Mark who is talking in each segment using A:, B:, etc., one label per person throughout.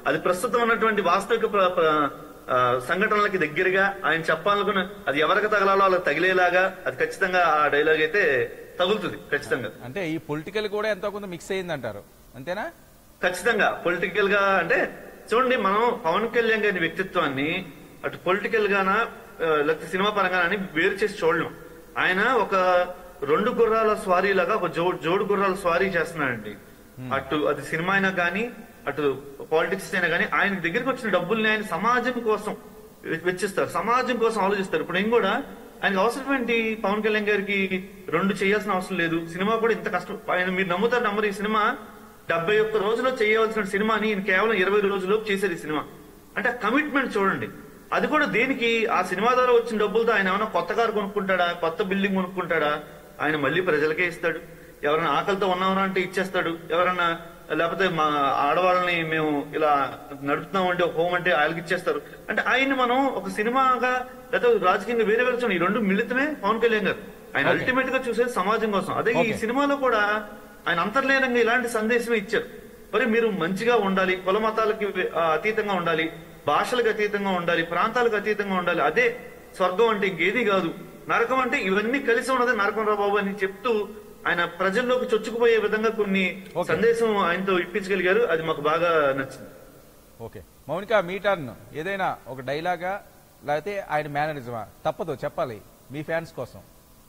A: అది ప్రస్తుతం ఉన్నటువంటి వాస్తవిక ప్ర- ప్ర- ఆ, సంఘటనలకి దగ్గరగా ఆయన చెప్పాలనుకున్న అది ఎవరికి తగలాలో వాళ్ళకి తగిలేలాగా అది ఖచ్చితంగా ఆ డైలాగ్ అయితే తగులుతుంది ఖచ్చితంగా
B: అంటే ఈ పొలిటికల్ కూడా ఎంతో కొంత మిక్స్ అయింది అంటారు అంతేనా
A: ఖచ్చితంగా పొలిటికల్ గా అంటే చూడండి మనం పవన్ కళ్యాణ్ గారి వ్యక్తిత్వాన్ని అటు పొలిటికల్ గానా ఆ, లేకపోతే సినిమా పరంగా అని వేరు చేసి చూడలేం ఆయన ఒక రెండు గుర్రాల స్వారీ లాగా ఒక జోడు జోడు గుర్రాల స్వారీ చేస్తున్నాడండి అటు అది సినిమా అయినా కానీ అటు పాలిటిక్స్ అయినా కానీ ఆయన దగ్గరికి వచ్చిన డబ్బుల్ని ఆయన సమాజం కోసం వె- వెచ్చిస్తారు సమాజం కోసం ఆలోచిస్తారు ఇప్పుడు నేను కూడా ఆయనకు అవసరం ఏంటి పవన్ కళ్యాణ్ గారికి రెండు చేయాల్సిన అవసరం లేదు సినిమా కూడా ఇంత కష్టం ఆయన మీరు నమ్ముతారు నమ్మరు ఈ సినిమా డెబ్బై ఒక్క రోజుల్లో చేయవలసిన సినిమాని ఈయన కేవలం ఇరవై రోజుల్లో చేశారు ఈ సినిమా అంటే కమిట్మెంట్ చూడండి అది కూడా దేనికి ఆ సినిమా ద్వారా వచ్చిన డబ్బులతో ఆయన ఏమైనా కొత్త కారు కొనుక్కుంటాడా కొత్త బిల్డింగ్ కొనుక్కుంటాడా ఆయన మళ్ళీ ప్రజలకే ఇస్తాడు ఎవరైనా ఆకలితో ఉన్నామరా అంటే ఇచ్చేస్తాడు ఎవరైనా లేకపోతే మా ఆడవాళ్ళని మేము ఇలా నడుపుతున్నాం అంటే హోమ్ అంటే ఆయనకి ఇచ్చేస్తారు అంటే ఆయన్ని మనం ఒక సినిమాగా లేకపోతే రాజకీయంగా వేరే వేరే చూడండి ఈ రెండు మిళితమే పవన్ కళ్యాణ్ గారు ఆయన
B: Okay.
A: అల్టిమేట్ గా చూసేది సమాజం కోసం అదే ఈ
B: Okay.
A: సినిమాలో కూడా ఆయన అంతర్లీనంగా ఇలాంటి సందేశమే ఇచ్చారు మరి మీరు మంచిగా ఉండాలి కుల మతాలకి ఆ, అతీతంగా ఉండాలి భాషలకు అతీతంగా ఉండాలి ప్రాంతాలకు అతీతంగా ఉండాలి అదే స్వర్గం అంటే ఇంకేది కాదు నరకం అంటే ఇవన్నీ కలిసి ఉన్నదే నరకం రా బాబు అని చెప్తూ ఆయన ప్రజల్లోకి చొచ్చుకుపోయే విధంగా కొన్ని
B: Okay.
A: సందేశం ఆయనతో ఇప్పించగలిగారు అది మాకు బాగా నచ్చింది
B: ఓకే మౌనిక మీ టర్న్ ఏదైనా ఒక డైలాగా లేకపోతే ఆయన మేనరిజమా తప్పదు చెప్పాలి మీ ఫ్యాన్స్ కోసం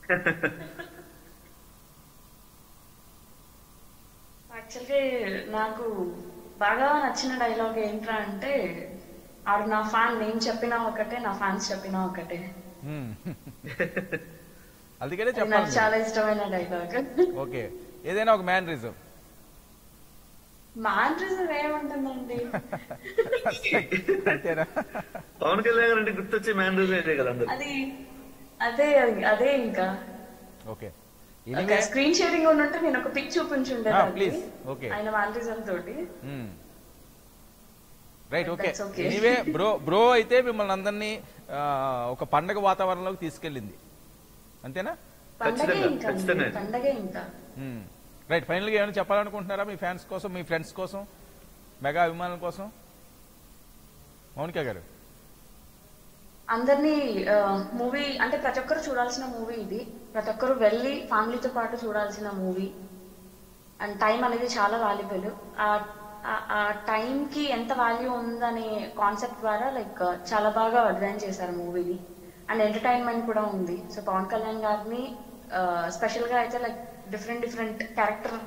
C: యాక్చువల్గా నాకు బాగా నచ్చిన డైలాగ్ ఏంట్రా అంటే ఆడు నా ఫ్యాన్ నేను చెప్పినా ఒకటే నా ఫ్యాన్స్ చెప్పినా ఒకటే
B: మ్మ్. అందుకనే
C: అది నాకు
B: చెప్పాలి
C: చాలా ఇష్టమైన డైలాగ్
B: ఓకే ఏదైనా ఒక మేనరిజం
C: మ్యాన్రిజం ఏముంటుందండి
B: అంతేనా
A: పవన్ కళ్యాణ్ గారు అంటే గుర్తొచ్చే మేనరిజం ఇదే కదా అందరు
C: అది అదే అదే ఇంకా
B: ఓకే
C: ఒక
B: ఎనీవే
C: స్క్రీన్ షేరింగ్ ఉన్నట్టు నేను ఒక పిక్ చూపించుండేదాన్ని
B: please. Okay.
C: ఆయన మ్యాన్రిజం తోటి
B: right okay
C: That's okay.
B: Anyway bro bro అయితే మిమ్మల్ని అందరినీ ఆ, ఒక పండగ వాతావరణంలోకి తీసుకెళ్ళింది అంతేనా
C: పండగే
A: ఖచ్చితంగా,
C: ఇంకా అండి,
A: ఖచ్చితంగా.
C: పండగే ఇంకా
B: రైట్ ఫైనల్గా ఏమైనా చెప్పాలనుకుంటున్నారా మీ ఫ్యాన్స్ కోసం మీ ఫ్రెండ్స్ కోసం మెగా అభిమానుల కోసం మౌనిక గారు
C: అందరినీ మూవీ అంటే ప్రతి ఒక్కరు చూడాల్సిన మూవీ ఇది ప్రతి ఒక్కరు వెళ్ళి ఫ్యామిలీతో పాటు చూడాల్సిన మూవీ అండ్ టైం అనేది చాలా వాల్యుబుల్ ఆ టైంకి ఎంత వాల్యూ ఉందనే కాన్సెప్ట్ ద్వారా లైక్ చాలా బాగా డిజైన్ చేశారు మూవీని అండ్ ఎంటర్టైన్మెంట్ కూడా ఉంది సో పవన్ కళ్యాణ్ గారిని స్పెషల్ గా అయితే లైక్ డిఫరెంట్ డిఫరెంట్ క్యారెక్టర్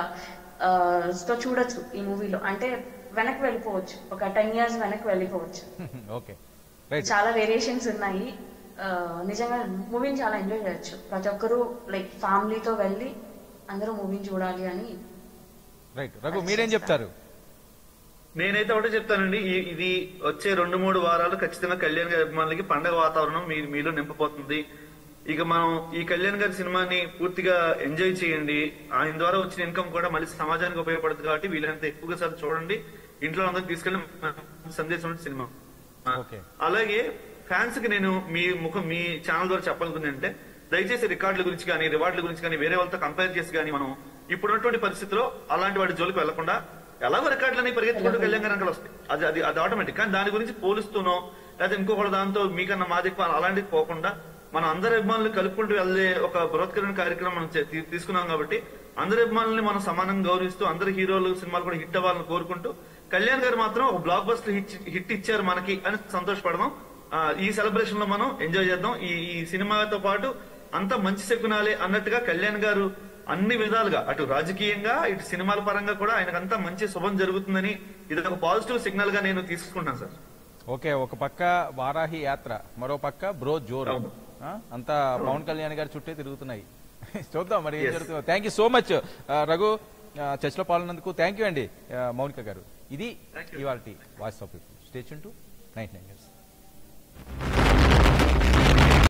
C: తో చూడొచ్చు ఈ మూవీలో అంటే వెనక్కి వెళ్ళిపోవచ్చు ఒక టెన్ ఇయర్స్ వెనక్కి వెళ్ళిపోవచ్చు
B: ఓకే రైట్
C: చాలా వేరియేషన్స్ ఉన్నాయి ఆ, నిజంగా మూవీని చాలా ఎంజాయ్ చేయొచ్చు ప్రతి ఒక్కరూ లైక్ ఫ్యామిలీతో వెళ్ళి అందరూ మూవీని చూడాలి అని
B: రైట్ రఘు మీరేం చెప్తారు
A: నేనైతే ఒకటే చెప్తానండి ఈ- ఇది వచ్చే రెండు మూడు వారాలు ఖచ్చితంగా కళ్యాణ్ గారి అభిమానులకి పండగ వాతావరణం మీ మీలో నింపబోతుంది ఇక మనం ఈ కళ్యాణ్ గారి సినిమాని పూర్తిగా ఎంజాయ్ చేయండి ఆయన ద్వారా వచ్చిన ఇన్కమ్ కూడా మళ్ళీ సమాజానికి ఉపయోగపడుతుంది కాబట్టి వీళ్ళంత ఎక్కువగా సార్లు చూడండి ఇంట్లో అందరికి తీసుకెళ్ళి మంచి సందేశం ఉన్న సినిమా
B: ఓకే
A: అలాగే ఫ్యాన్స్ కి నేను మీ ముఖం మీ ఛానల్ ద్వారా చెప్పాలనుకుంది అంటే దయచేసి రికార్డుల గురించి కానీ రివార్డుల గురించి కానీ వేరే వాళ్ళతో కంపేర్ చేసి కానీ మనం ఇప్పుడున్నటువంటి పరిస్థితిలో అలాంటి వాటి జోలికి వెళ్లకుండా ఎలాగో రికార్డులని పరిగెత్తుకుంటూ కళ్యాణ్ గారి వెనకాల వస్తాయి అది అది అది ఆటోమేటిక్ కానీ దాని గురించి పోలుస్తూనో లేకపోతే ఇంకొకటి దాంతో మీకన్నా మాది ఎక్కువ అలాంటివి పోకుండా మనం అందరి అభిమానులు కలుపుకుంటూ వెళ్ళే ఒక బృహత్కరణ కార్యక్రమం మనం చే- తీ- తీసుకున్నాం కాబట్టి అందరి అభిమానుల్ని మనం సమానంగా గౌరవిస్తూ అందరి హీరోలు సినిమాలు కూడా హిట్ అవ్వాలని కోరుకుంటూ కళ్యాణ్ గారు మాత్రం ఒక బ్లాక్ బస్టర్ హిట్ హిట్ ఇచ్చారు మనకి అని సంతోషపడదాం ఆ, ఈ సెలబ్రేషన్ లో మనం ఎంజాయ్ చేద్దాం ఈ ఈ సినిమాతో పాటు అంత మంచి శకునాలే అన్నట్టుగా కళ్యాణ్ గారు అన్ని విధాలుగా అటు రాజకీయంగా ఇటు సినిమాల పరంగా కూడా ఆయనకంతా మంచి శుభం జరుగుతుందని ఇది ఒక పాజిటివ్ సిగ్నల్ గా నేను తీసుకుంటాను సార్
B: ఓకే ఒక పక్క వారాహి యాత్ర మరో పక్క బ్రో జోరు
A: అవును.
B: ఆ, అంతా పవన్ కళ్యాణ్ గారి చుట్టే తిరుగుతున్నాయి చూద్దాం మరి ఏం
A: Yes.
B: జరుగుతుందో thank you so much Raghu ఆ, చర్చలో పాల్గొన్నందుకు థ్యాంక్ యూ అండి ఆ, మౌనిక గారు ఇది
A: Thank you.
B: ఇవాళ voice of people station tonight nine years